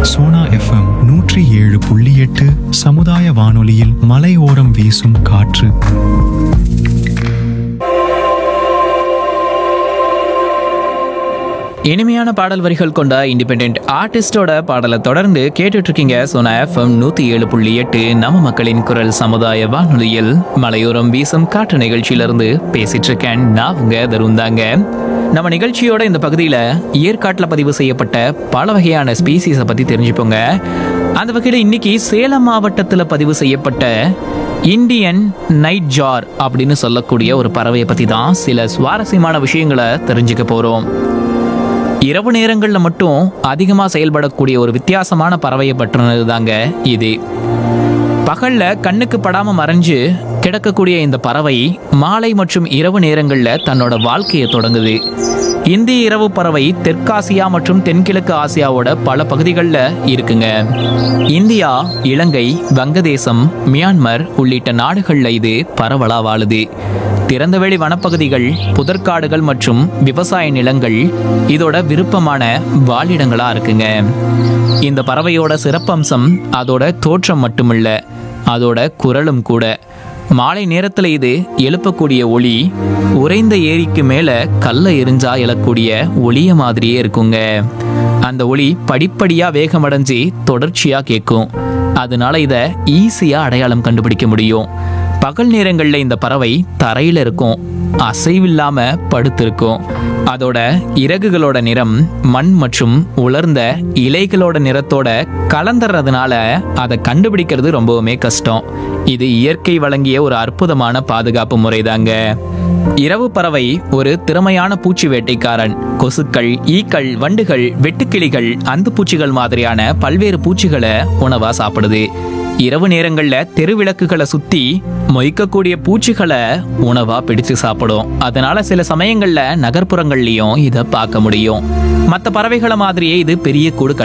Sona FM நூற்றி ஏழு புள்ளி எட்டு சமுதாய வானொலியில் மலையோரம் வீசும் காற்று இனிமையான பாடல் வரிகள் கொண்ட இண்டிபெண்ட் ஆர்டிஸ்டோட பாடலை தொடர்ந்து கேட்டுட்டு இருக்கீங்க சோனா எஃப்எம் நூத்தி ஏழு புள்ளி எட்டு நம்ம மக்களின் குரல் சமுதாய வானொலியில் மலையோரம் வீசும் காற்று நிகழ்ச்சியிலிருந்து பேசிட்டு இருக்கேன் நான் உங்க தருந்தாங்க நம்ம நிகழ்ச்சியோட இந்த பகுதியில் ஏற்காட்டில் பதிவு செய்யப்பட்ட பல வகையான ஸ்பீசிஸை பற்றி தெரிஞ்சுப்போங்க அந்த வகையில் இன்னைக்கு சேலம் மாவட்டத்தில் பதிவு செய்யப்பட்ட இந்தியன் நைட் ஜார் அப்படின்னு சொல்லக்கூடிய ஒரு பறவையை பற்றி தான் சில சுவாரஸ்யமான விஷயங்களை தெரிஞ்சுக்க போகிறோம் இரவு நேரங்களில் மட்டும் அதிகமாக செயல்படக்கூடிய ஒரு வித்தியாசமான பறவையை பற்றினது தாங்க இது பகல்ல கண்ணுக்கு படாம மறைஞ்சு கிடக்கக்கூடிய இந்த பறவை மாலை மற்றும் இரவு நேரங்களில் தன்னோட வாழ்க்கையை தொடங்குது இந்திய இரவு பறவை தெற்காசியா மற்றும் தென்கிழக்கு ஆசியாவோட பல பகுதிகளில் இருக்குங்க இந்தியா இலங்கை வங்கதேசம் மியான்மர் உள்ளிட்ட நாடுகளில் இது பரவலா வாழுது திறந்தவெளி வனப்பகுதிகள் புதற்காடுகள் மற்றும் விவசாய நிலங்கள் இதோட விருப்பமான வாழிடங்களா இருக்குங்க இந்த பறவையோட சிறப்பம்சம் அதோட தோற்றம் மட்டுமில்ல அதோட குரலும் கூட மாலை நேரத்துல இது எழுப்பக்கூடிய ஒளி உறைந்த ஏரிக்கு மேல கல்ல எரிஞ்சா எழக்கூடிய ஒளிய மாதிரியே இருக்குங்க அந்த ஒளி படிப்படியா வேகமடைஞ்சு தொடர்ச்சியா கேட்கும் அதனால இத ஈஸியா அடையாளம் கண்டுபிடிக்க முடியும் பகல் நேரங்களில் இந்த பறவை தரையில இருக்கும் அசைவில்லாம படுத்திருக்கும் அதோட இறகுகளோட நிறம் மண் மற்றும் உலர்ந்த இலைகளோட நிறத்தோட கலந்துறதுனால அதை கண்டுபிடிக்கிறது ரொம்பவுமே கஷ்டம் இது இயற்கை வழங்கிய ஒரு அற்புதமான பாதுகாப்பு முறைதாங்க இரவு பறவை ஒரு திறமையான பூச்சி வேட்டைக்காரன் கொசுக்கள் ஈக்கள் வண்டுகள் வெட்டுக்கிளிகள் அந்துப்பூச்சிகள் மாதிரியான பல்வேறு பூச்சிகளை உணவா சாப்பிடுது இரவு நேரங்கள்ல தெருவிளக்குகளை சுத்தி மொய்க்கக்கூடிய பூச்சிகளை உணவா பிடிச்சு சாப்பிடும் அதனால சில சமயங்கள்ல நகர்ப்புறங்கள்லயும் இதை பார்க்க முடியும் மற்ற பறவைகளை மாதிரியே இது பெரிய கூடு கட்ட